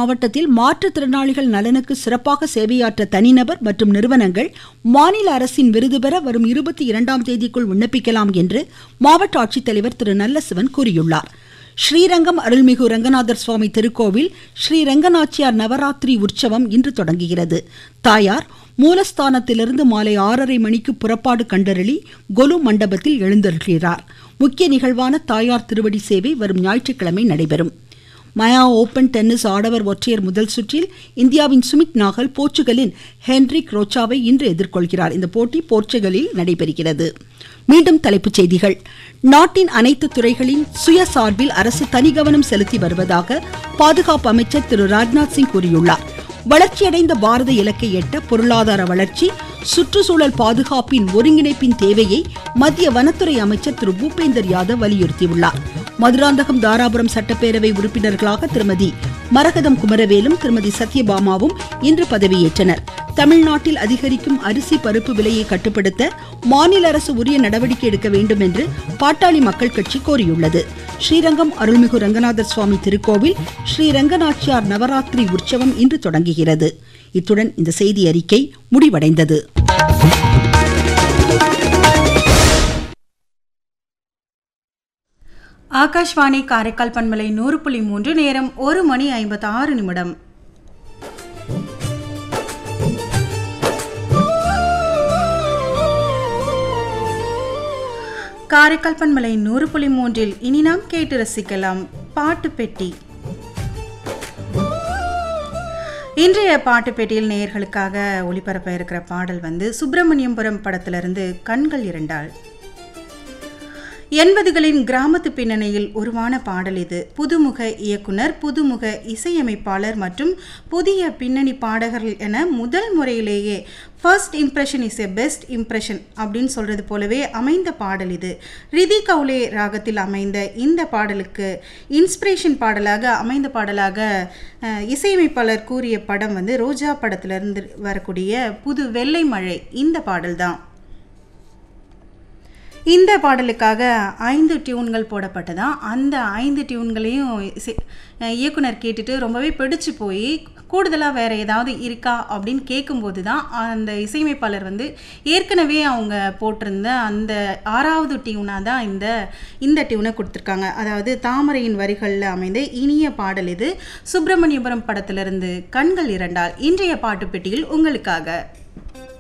மாவட்டத்தில் மாற்றுத்திறனாளிகள் நலனுக்கு சிறப்பாக சேவையாற்ற தனிநபர் மற்றும் நிறுவனங்கள் மாநில அரசின் விருது பெற வரும் இருபத்தி இரண்டாம் தேதிக்குள் விண்ணப்பிக்கலாம் என்று மாவட்ட ஆட்சித்தலைவர் திரு நல்லசிவன் கூறியுள்ளார் ஸ்ரீரங்கம் அருள்மிகு ரங்கநாதர் சுவாமி திருக்கோவில் ஸ்ரீ ரங்கநாச்சியார் நவராத்திரி உற்சவம் இன்று தொடங்குகிறது தாயார் மூலஸ்தானத்திலிருந்து மாலை ஆறரை மணிக்கு புறப்பாடு கண்டருளி கொலு மண்டபத்தில் எழுந்தருள்கிறார் முக்கிய நிகழ்வான தாயார் திருவடி சேவை வரும் ஞாயிற்றுக்கிழமை நடைபெறும் மயா ஓபன் டென்னிஸ் ஆடவர் ஒற்றையர் முதல் சுற்றில் இந்தியாவின் சுமித் நாகல் போர்ச்சுகலின் ஹென்ரிக் ரோச்சாவை இன்று எதிர்கொள்கிறார் இந்த போட்டி போர்ச்சுகலில் நடைபெறுகிறது மீண்டும் தலைப்புச் செய்திகள் நாட்டின் அனைத்து துறைகளின் சுயசார்பில் அரசு தனிகவனம் செலுத்தி வருவதாக பாதுகாப்பு அமைச்சர் திரு ராஜ்நாத் சிங் கூறியுள்ளார் வளர்ச்சியடைந்த பாரத இலக்கை எட்ட பொருளாதார வளர்ச்சி சுற்றுச்சூழல் பாதுகாப்பின் ஒருங்கிணைப்பின் தேவையை மத்திய வனத்துறை அமைச்சர் திரு பூபேந்தர் யாதவ் வலியுறுத்தியுள்ளார் மதுராந்தகம் தாராபுரம் சட்டப்பேரவை உறுப்பினர்களாக திருமதி மரகதம் குமரவேலும் திருமதி சத்யபாமாவும் இன்று பதவியேற்றனர் தமிழ்நாட்டில் அதிகரிக்கும் அரிசி பருப்பு விலையை கட்டுப்படுத்த மாநில அரசு உரிய நடவடிக்கை எடுக்க வேண்டும் என்று பாட்டாளி மக்கள் கட்சி கோரியுள்ளது ஸ்ரீரங்கம் அருள்மிகு ரங்கநாதர் சுவாமி திருக்கோவில் ஸ்ரீ ரங்கநாச்சியார் நவராத்திரி உற்சவம் இன்று தொடங்குகிறது இத்துடன் இந்த செய்தி அறிக்கை முடிவடைந்தது ஆகாஷ்வாணி காரைக்கால் பண்பலை நூறு புள்ளி மூன்று நேரம் ஒரு மணி ஐம்பத்தி ஆறு நிமிடம் காரைக்கால் பண்பலை நூறு புள்ளி மூன்றில் இனி நாம் கேட்டு ரசிக்கலாம் பாட்டு பெட்டி இன்றைய பாட்டு பெட்டியில் நேயர்களுக்காக ஒளிபரப்ப இருக்கிற பாடல் வந்து சுப்பிரமணியபுரம் படத்திலிருந்து கண்கள் இரண்டாள் எண்பதுகளின் கிராமத்து பின்னணியில் உருவான பாடல் இது புதுமுக இயக்குனர் புதுமுக இசையமைப்பாளர் மற்றும் புதிய பின்னணி பாடகர்கள் என முதல் முறையிலேயே first impression is a best impression அப்படின்னு சொல்கிறது போலவே அமைந்த பாடல் இது ரிதி கவுலே ராகத்தில் அமைந்த இந்த பாடலுக்கு இன்ஸ்பிரேஷன் பாடலாக அமைந்த பாடலாக அஹ், இசையமைப்பாளர் கூறிய படம் வந்து ரோஜா படத்திலிருந்து வரக்கூடிய புது வெள்ளை மழை இந்த பாடல் தான் இந்த பாடலுக்காக ஐந்து டியூன்கள் போடப்பட்டதா அந்த ஐந்து டியூன்களையும் இசை- அஹ் இயக்குனர் கேட்டுட்டு ரொம்பவே பிடிச்சு போய் கூடுதலாக வேறு ஏதாவது இருக்கா அப்படின்னு கேட்கும்போது தான் அந்த இசையமைப்பாளர் வந்து ஏற்கனவே அவங்க போட்டிருந்த அந்த ஆறாவது டியூனாக தான் இந்த இந்த டியூனை கொடுத்துருக்காங்க அதாவது தாமரையின் வரிகளில் அமைந்த இனிய பாடல் இது சுப்பிரமணியபுரம் படத்திலிருந்து கண்கள் இரண்டால் இன்றைய பாட்டு பெட்டியில் உங்களுக்காக